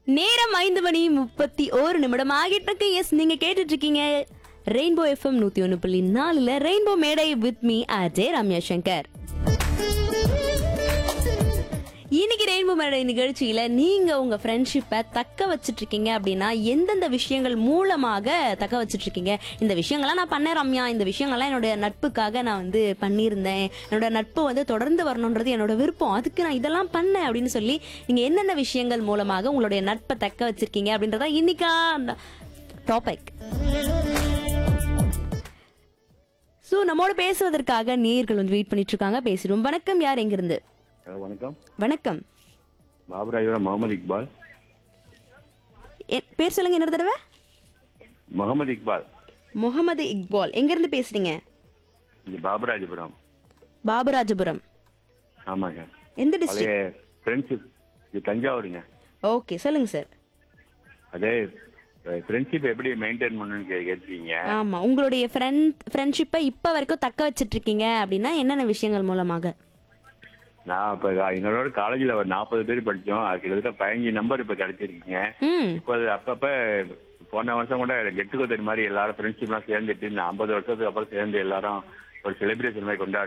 நேரம் ஐந்து மணி முப்பத்தி ஓரு நிமிடம் ஆகிட்டு இருக்கு எஸ் நீங்க கேட்டுட்டு இருக்கீங்க ரெயின்போ எஃப்எம் நூத்தி ஒன்று புள்ளி நாலுல ரெயின்போ மேடை வித் மீ அஜய் ரம்யா சங்கர் இன்னைக்கு ரெயின்போ மேடை நிகழ்ச்சியில நீங்க உங்க ஃப்ரெண்ட்ஷிப்பை தக்க வச்சிட்டு இருக்கீங்க அப்படின்னா எந்தெந்த விஷயங்கள் மூலமாக தக்க வச்சிட்டு இருக்கீங்க இந்த விஷயங்கள்லாம் நான் பண்ணேன் ரம்யா இந்த விஷயங்கள்லாம் என்னோட நட்புக்காக நான் வந்து பண்ணியிருந்தேன் என்னோட நட்பு வந்து தொடர்ந்து வரணுன்றது என்னோட விருப்பம் அதுக்கு நான் இதெல்லாம் பண்ணேன் அப்படின்னு சொல்லி நீங்க என்னென்ன விஷயங்கள் மூலமாக உங்களுடைய நட்பை தக்க வச்சிருக்கீங்க அப்படின்றத இன்னைக்கா அந்த டாபிக் ஸோ நம்மோட பேசுவதற்காக நேயர்கள் வந்து வெயிட் பண்ணிட்டு இருக்காங்க பேசிடுவோம் வணக்கம் யார் எங்கிருந்து ஹலோ வணக்கம் வணக்கம் பாபுராஜபுரம் முகமது இக்பால் எ- பேர் சொல்லுங்க இன்னொரு தடவை முகமது இக்பால் முகமது இக்பால் எங்க இருந்து பேசுறீங்க இது பாபுராஜபுரம் பாபுராஜபுரம் ஆமாங்க எந்த பழைய டிஸ்ட்ரிக்ட் ஃப்ரெண்ட்ஷிப் இது தஞ்சாவூருங்க ஓகே சொல்லுங்க சார் அதே ஃப்ரெண்ட்ஷிப் எப்படி மெயின்டைன் பண்ணணும்னு கே- கேட்டிருக்கீங்க ஆமா உங்களுடைய ஃப்ரெண்ட் ஃப்ரெண்ட்ஷிப்பை இப்ப வரைக்கும் தக்க வச்சிட்டு இருக்கீங்க அப்படின்னா என்னென்ன விஷயங்கள் மூலமாக நான் இப்போ என்னோட காலேஜில் ஒரு நாற்பது பேர் படித்தோம் அது கிட்டத்தட்ட பதினஞ்சு நம்பர் இப்போ கிடைச்சிருக்கீங்க ம் இப்போ அது அப்பப்போ போன வருஷம் கூட கெட் டுகெதர் மாதிரி எல்லாரும் ஃப்ரெண்ட்ஷிப்லாம் சேர்ந்துட்டு இந்த ஐம்பது வருஷத்துக்கு அப்புறம் சேர்ந்து எல்லாரும் ஒரு செலிப்ரேஷன் மாதிரி கொண்டாடி